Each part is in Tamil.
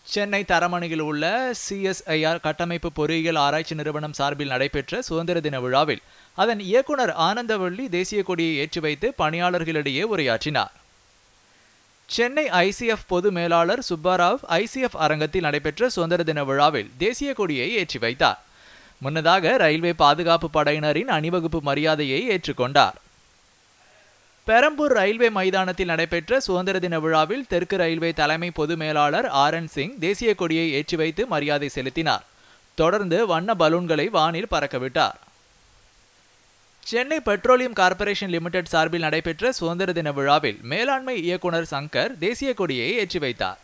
சென்னை தரமணியில் உள்ள சிஎஸ்ஐஆர் கட்டமைப்பு பொறியியல் ஆராய்ச்சி நிறுவனம் சார்பில் நடைபெற்ற சுதந்திர தின விழாவில் அதன் இயக்குனர் ஆனந்தவள்ளி தேசிய கொடியை ஏற்றி வைத்து பணியாளர்களிடையே உரையாற்றினார் சென்னை ஐசிஎஃப் பொது மேலாளர் சுப்பாராவ் ஐசிஎஃப் அரங்கத்தில் நடைபெற்ற சுதந்திர தின விழாவில் தேசிய கொடியை ஏற்றி வைத்தார் முன்னதாக ரயில்வே பாதுகாப்பு படையினரின் அணிவகுப்பு மரியாதையை ஏற்றுக்கொண்டார் பெரம்பூர் ரயில்வே மைதானத்தில் நடைபெற்ற சுதந்திர தின விழாவில் தெற்கு ரயில்வே தலைமை பொது மேலாளர் ஆர் என் சிங் தேசிய கொடியை ஏற்றி வைத்து மரியாதை செலுத்தினார் தொடர்ந்து வண்ண பலூன்களை வானில் பறக்கவிட்டார் சென்னை பெட்ரோலியம் கார்ப்பரேஷன் லிமிடெட் சார்பில் நடைபெற்ற சுதந்திர தின விழாவில் மேலாண்மை இயக்குனர் சங்கர் தேசிய கொடியை ஏற்றி வைத்தார்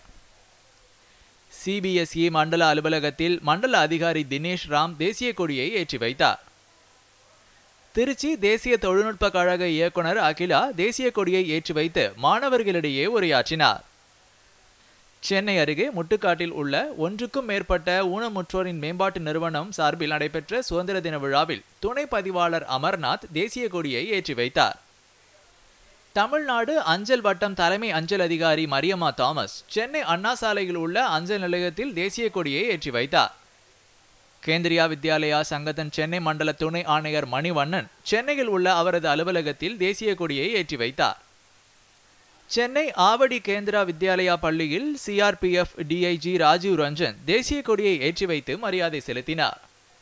சிபிஎஸ்இ மண்டல அலுவலகத்தில் மண்டல அதிகாரி தினேஷ் ராம் தேசிய கொடியை ஏற்றி வைத்தார் திருச்சி தேசிய தொழில்நுட்ப கழக இயக்குனர் அகிலா தேசிய கொடியை ஏற்றி வைத்து மாணவர்களிடையே உரையாற்றினார் சென்னை அருகே முட்டுக்காட்டில் உள்ள ஒன்றுக்கும் மேற்பட்ட ஊனமுற்றோரின் மேம்பாட்டு நிறுவனம் சார்பில் நடைபெற்ற சுதந்திர தின விழாவில் துணை பதிவாளர் அமர்நாத் தேசிய கொடியை ஏற்றி வைத்தார் தமிழ்நாடு அஞ்சல் வட்டம் தலைமை அஞ்சல் அதிகாரி மரியம்மா தாமஸ் சென்னை அண்ணா சாலையில் உள்ள அஞ்சல் நிலையத்தில் தேசிய கொடியை ஏற்றி வைத்தார் கேந்திரியா வித்யாலயா சங்கத்தின் சென்னை மண்டல துணை ஆணையர் மணிவண்ணன் சென்னையில் உள்ள அவரது அலுவலகத்தில் தேசிய கொடியை ஏற்றி வைத்தார் சென்னை ஆவடி கேந்திரா வித்யாலயா பள்ளியில் சிஆர்பிஎஃப் டிஐஜி ராஜீவ் ரஞ்சன் தேசிய கொடியை ஏற்றி வைத்து மரியாதை செலுத்தினார்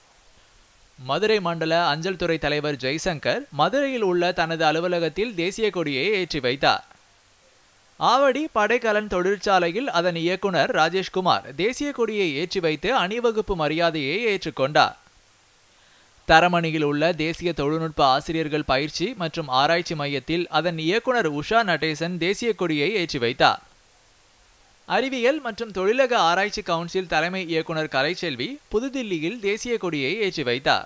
மதுரை மண்டல அஞ்சல் துறை தலைவர் ஜெய்சங்கர் மதுரையில் உள்ள தனது அலுவலகத்தில் தேசிய கொடியை ஏற்றி வைத்தார் ஆவடி படைக்கலன் தொழிற்சாலையில் அதன் இயக்குனர் ராஜேஷ்குமார் தேசிய கொடியை ஏற்றி வைத்து அணிவகுப்பு மரியாதையை ஏற்றுக்கொண்டார் தரமணியில் உள்ள தேசிய தொழில்நுட்ப ஆசிரியர்கள் பயிற்சி மற்றும் ஆராய்ச்சி மையத்தில் அதன் இயக்குனர் உஷா நடேசன் தேசிய கொடியை ஏற்றி வைத்தார் அறிவியல் மற்றும் தொழிலக ஆராய்ச்சி கவுன்சில் தலைமை இயக்குனர் கலைச்செல்வி புதுதில்லியில் தேசிய கொடியை ஏற்றி வைத்தார்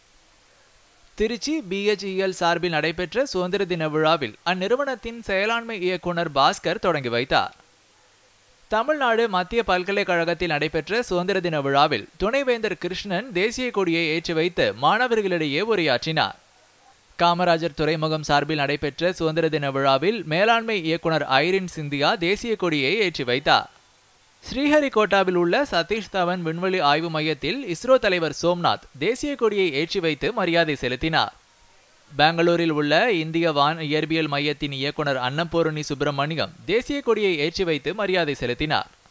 திருச்சி பிஹெச்இஎல் சார்பில் நடைபெற்ற சுதந்திர தின விழாவில் அந்நிறுவனத்தின் செயலாண்மை இயக்குனர் பாஸ்கர் தொடங்கி வைத்தார் தமிழ்நாடு மத்திய பல்கலைக்கழகத்தில் நடைபெற்ற சுதந்திர தின விழாவில் துணைவேந்தர் கிருஷ்ணன் தேசிய கொடியை ஏற்றி வைத்து மாணவர்களிடையே உரையாற்றினார் காமராஜர் துறைமுகம் சார்பில் நடைபெற்ற சுதந்திர தின விழாவில் மேலாண்மை இயக்குனர் ஐரின் சிந்தியா தேசிய கொடியை ஏற்றி வைத்தார் ஸ்ரீஹரிகோட்டாவில் உள்ள சதீஷ் தவன் விண்வெளி ஆய்வு மையத்தில் இஸ்ரோ தலைவர் சோம்நாத் தேசிய கொடியை ஏற்றி வைத்து மரியாதை செலுத்தினார் பெங்களூரில் உள்ள இந்திய வான் இயற்பியல் மையத்தின் இயக்குனர் அன்னபூரணி சுப்பிரமணியம் தேசிய கொடியை ஏற்றி வைத்து மரியாதை செலுத்தினார்